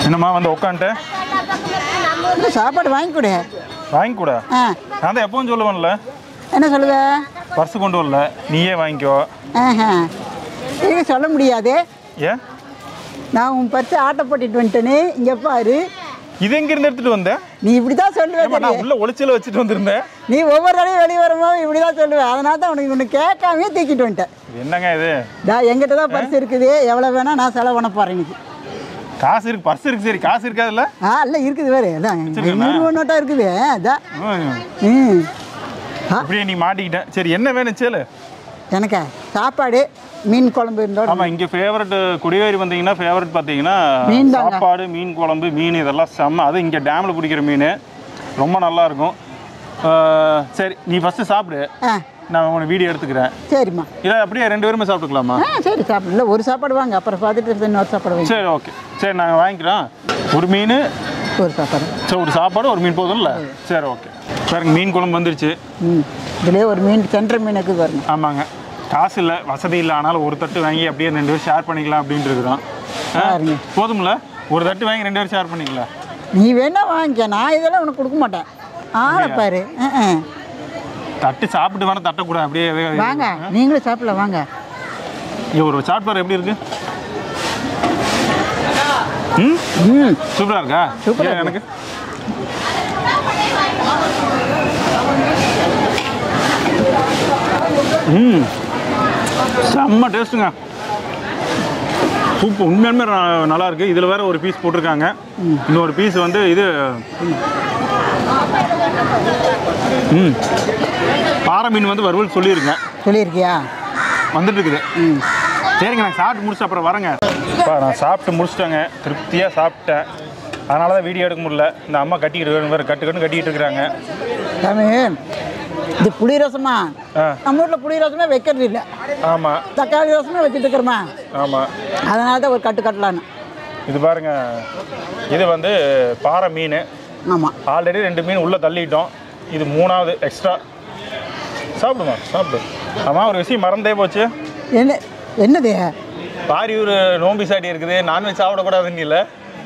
என்னம்மா வந்து உட்காந்துட்டு இந்த சாப்பாடு வாங்கி கொடு வாங்கி கூட ஆ நான் தான் எப்பவும் சொல்லுவேன்ல என்ன சொல்லுவ பர்ஸ் கொண்டு வரல நீயே வாங்கிக்கோ ஆஹா இது சொல்ல முடியாது ஏன் நான் உன் பர்ஸ் ஆட்டை போட்டுட்டு வந்துட்டேனே இங்கே பாரு இது எங்கிருந்து எடுத்துட்டு வந்தேன் நீ இப்படி தான் சொல்லுவே ஏம்மா, நான் உள்ள ஒளிச்சல வச்சுட்டு வந்திருந்தேன் நீ ஒவ்வொரு தடையும் வெளியே வரும்போது இப்படி தான் சொல்லுவேன் அதனால தான் உனக்கு ஒன்று கேட்காமே தூக்கிட்டு வந்துட்டேன் இது என்னங்க இது டா எங்கிட்ட தான் பர்ஸ் இருக்குது எவ்வளோ வேணால் நான் செலவு பண்ண போகிறேன் இன்னைக்கு காசு இருக்கு பர்ஸ் இருக்கு சரி காசு இருக்காதுல்ல ஆ இல்லை இருக்குது வேறு அதான் வச்சிருக்கேனா? நூறு நோட்டாக இருக்குது அதான் ம். ம் ஆ அப்படியே நீ மாட்டிக்கிட்டேன் சரி என்ன வேணும் சேலு எனக்கா சாப்பாடு மீன் குழம்பு இருந்தோட ஆமா இங்க ஃபேவரட் குடியேறி வந்தீங்கன்னா ஃபேவரட் பார்த்தீங்கன்னா மீன் தாங்க. சாப்பாடு மீன் குழம்பு மீன் இதெல்லாம் செம்ம அது இங்க டேம்ல பிடிக்கிற மீன் ரொம்ப நல்லா இருக்கும் ஆஹ், சரி நீ ஃபர்ஸ்ட் சாப்பிடு ஆ நான் உனக்கு வீடியோ எடுத்துக்கிறேன் சரிம்மா இதை அப்படியே ரெண்டு பேருமே சாப்பிட்டுக்கலாமா ஆ சரி சாப்பிடு இல்லை ஒரு சாப்பாடு வாங்க அப்புறம் பார்த்துட்டு இன்னொரு சாப்பாடு வாங்க சரி ஓகே சரி நாங்கள் வாங்கிக்கிறோம் ஒரு மீன் ஒரு சாப்பாடு சரி ஒரு சாப்பாடு ஒரு மீன் போதும்ல சரி ஓகே பாருங்க மீன் குழம்பு வந்துருச்சு ம் இதுலேயே ஒரு மீன் சென்ட்ரு மீன் இருக்குது பாருங்க ஆமாங்க காசு இல்லை வசதி இல்லை ஆனாலும் ஒரு தட்டு வாங்கி அப்படியே ரெண்டு பேரும் ஷேர் பண்ணிக்கலாம் அப்படின்ட்டு இருக்கிறோம் ஆ, பாருங்க. போதும்ல ஒரு தட்டு வாங்கி ரெண்டு பேரும் ஷேர் பண்ணிக்கலாம் நீ வேணா வாங்கிக்க நான் இதெல்லாம் உனக்கு கொடுக்க மாட்டேன் ஆளை பாரு ஆ, ஆ. தட்டு சாப்பிட்டு வேணா தட்டக்கூடாது அப்படியே வே- வாங்க நீங்களும் சாப்பிடலாம் வாங்க இங்க ஒரு சாப்பிட்டு எப்படி இருக்கு ம் ம் சூப்பரா இருக்கா சூப்பரா ஏன் இருக்கு. எனக்கு ம் செம்ம டேஸ்ட்டுங்க சூப்பு உண்மையாலுமே ந- நல்லா இருக்கு இதில் வேற ஒரு பீஸ் போட்டிருக்காங்க இன்னொரு பீஸ் வந்து இது ம் பாறை மீன் வந்து வறுவல் சொல்லியிருக்கேன் சொல்லியிருக்கியா வந்துட்டு இருக்குது ம் சரிங்க நான் சாப்பிட்டு முடிச்சுட்டு அப்புறம் வரேங்க இப்போ நான் சாப்பிட்டு முடிச்சிட்டேங்க திருப்தியாக சாப்பிட்டேன் அதனால தான் வீடியோ எடுக்க முடியல இந்த அம்மா கட்டிக்கிட்டு வேறு கட்டு கட்டு கட்டிக்கிட்டு இருக்கிறாங்க சாமி இது புளி ரசமா ஆ நம்ம வீட்டில் புளி ரசமே வைக்கிறது இல்லை ஆமாம் தக்காளி ரசமே வச்சுட்டு இருக்கிறோமா ஆமாம் அதனால தான் ஒரு கட்டு கட்டலான்னு இது பாருங்க இது வந்து பாறை மீன் ஆமாம் ஆல்ரெடி ரெண்டு மீன் உள்ளே தள்ளிட்டோம் இது மூணாவது எக்ஸ்ட்ரா சாப்பிடுமா சாப்பிடு ஆமாம் ஒரு விஷயம் மறந்தே போச்சு என்ன என்னது பாரியூர் நோம்பி சாட்டி இருக்குது நான்வெஜ் சாப்பிடக்கூடாதுன்னு இல்லை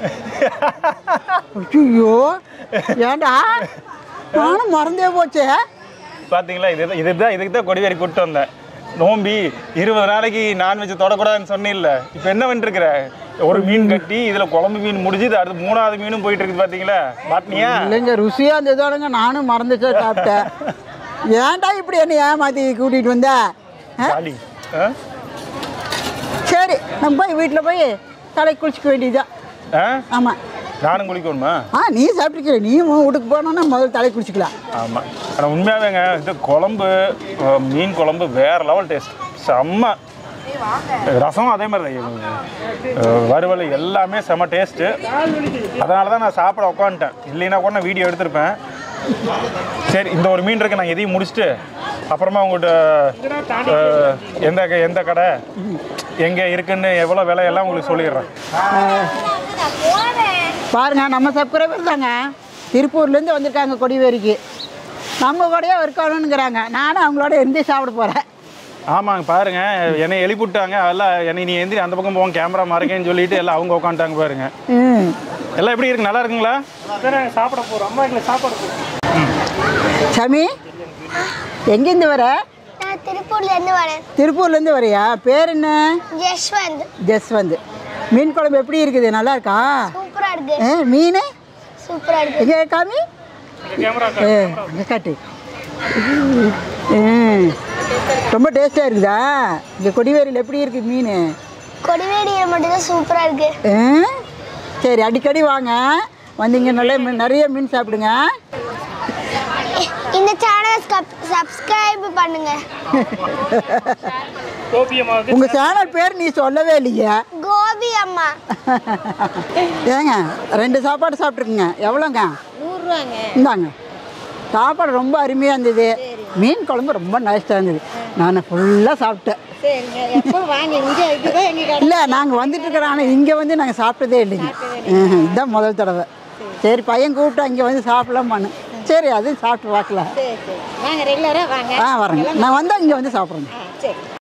ஐயோ ஏன்டா நானும் மறந்தே போச்சே பார்த்தீங்களா இது இதுதான் இதுக்கு தான் கொடிவேரி கூப்பிட்டு வந்தேன் நோம்பி இருபது நாளைக்கு நான்வெஜ் தொடக்கூடாதுன்னு சொன்னில்ல இப்போ என்ன பண்ணிருக்கிற ஒரு மீன் கட்டி இதில் குழம்பு மீன் முடிஞ்சு இது அடுத்து மூணாவது மீனும் போயிட்டு இருக்குது பார்த்தீங்களா மாட்டினியா இல்லைங்க ருசியாக இருந்ததானுங்க நானும் மறந்துச்சே சாப்பிட்டேன் ஏன்டா இப்படி என்ன ஏமாத்தி கூட்டிகிட்டு வந்த ஆ? ஜாலி ஆ? சரி நம்ம போய் வீட்டில் போய் தலை குளிச்சுக்க வேண்டியதுதான் ஆ ஆமாம் நானும் குளிக்கணுமா ஆ நீ சாப்பிட்டுக்கிற நீ உன் வீட்டுக்கு போனோன்னா முதல்ல தலை குளிச்சுக்கலாம் ஆமாம் ஆனால் உண்மையாகவேங்க இது குழம்பு அஹ், மீன் குழம்பு வேறு லெவல் டேஸ்ட் செம்ம ரசம் அதே மாதிரி தான் அஹ், வறுவல் எல்லாமே செம்ம டேஸ்ட்டு அதனால தான் நான் சாப்பிட உட்காந்துட்டேன் இல்லைன்னா கூட நான் வீடியோ எடுத்திருப்பேன் சரி இந்த ஒரு மீன் இருக்கு நான் எதையும் முடிச்சுட்டு அப்புறமா உங்கள்கிட்ட அஹ், எந்த க- எந்த கடை எங்கே இருக்குன்னு எவ்வளோ விலை எல்லாம் உங்களுக்கு சொல்லிடுறேன் பாருங்க நம்ம சப்ஸ்கிரைபர் தாங்க திருப்பூர்லேருந்து வந்திருக்காங்க கொடிவேரிக்கு நம்ம கூடயே இருக்கணுங்கிறாங்க நானும் அவங்களோட இருந்து சாப்பிட போகிறேன் ஆமாங்க பாருங்க என்னை எழுப்பிவிட்டாங்க எல்லாம் என்னை நீ எந்திரி அந்த பக்கம் போவோம் கேமரா மறைக்கேன்னு சொல்லிட்டு எல்லாம் அவங்க உட்காந்துட்டாங்க பாருங்க ம் எல்லாம் எப்படி இருக்கு நல்லா இருக்குங்களா சாப்பிட போறோம் அம்மா எங்களை சாப்பாடு போறோம் சாமி எங்கேருந்து வர நான் திருப்பூர்ல இருந்து வரேன் திருப்பூர்லேருந்து வரியா பேர் என்ன யஷ்வந்த் ஜஸ்வந்த் மீன் குழம்பு எப்படி இருக்குது நல்லா இருக்கா சூப்பரா இருக்கு ஏ மீன் சூப்பரா இருக்கு எங்கே காமி ஏ இங்கே காட்டு ம் ரொம்ப டேஸ்ட்டாக இருக்குதா இங்கே கொடிவேரியில் எப்படி இருக்குது மீன் கொடிவேடியில மட்டும்தான் சூப்பரா இருக்கு ஆ? சரி அடிக்கடி வாங்க வந்தீங்க நல்ல மீன் நிறைய மீன் சாப்பிடுங்க இந்த சேனலை சப்ஸ்கிரைப் பண்ணுங்க கோபியமாக உங்கள் சேனல் பேர் நீ சொல்லவே இல்லையே கோபி அம்மா ஏங்க ரெண்டு சாப்பாடு சாப்பிட்ருக்குங்க எவ்வளோங்க நூறுரூவாங்க இந்தாங்க சாப்பாடு ரொம்ப அருமையாக இருந்தது மீன் குழம்பு ரொம்ப நைஸ்டாக இருந்தது நான் ஃபுல்லாக சாப்பிட்டேன் சரிங்க எப்போ வாங்க இங்கே இதுதான் எங்க இல்லை நாங்கள் வந்துட்டு இருக்கிறோம் ஆனால் இங்கே வந்து நாங்கள் சாப்பிட்டதே இல்லைங்க ம்ஹும். இதுதான் முதல் தடவை சரி பையன் கூப்பிட்டா இங்கே வந்து சாப்பிடலாமான்னு சரி அதுவும் சாப்பிட்டு பார்க்கலாம் சரி சரி வாங்க ரெகுலராக வாங்க ஆ வரேங்க நான் வந்தால் இங்கே வந்து சாப்பிட்றேங்க சரி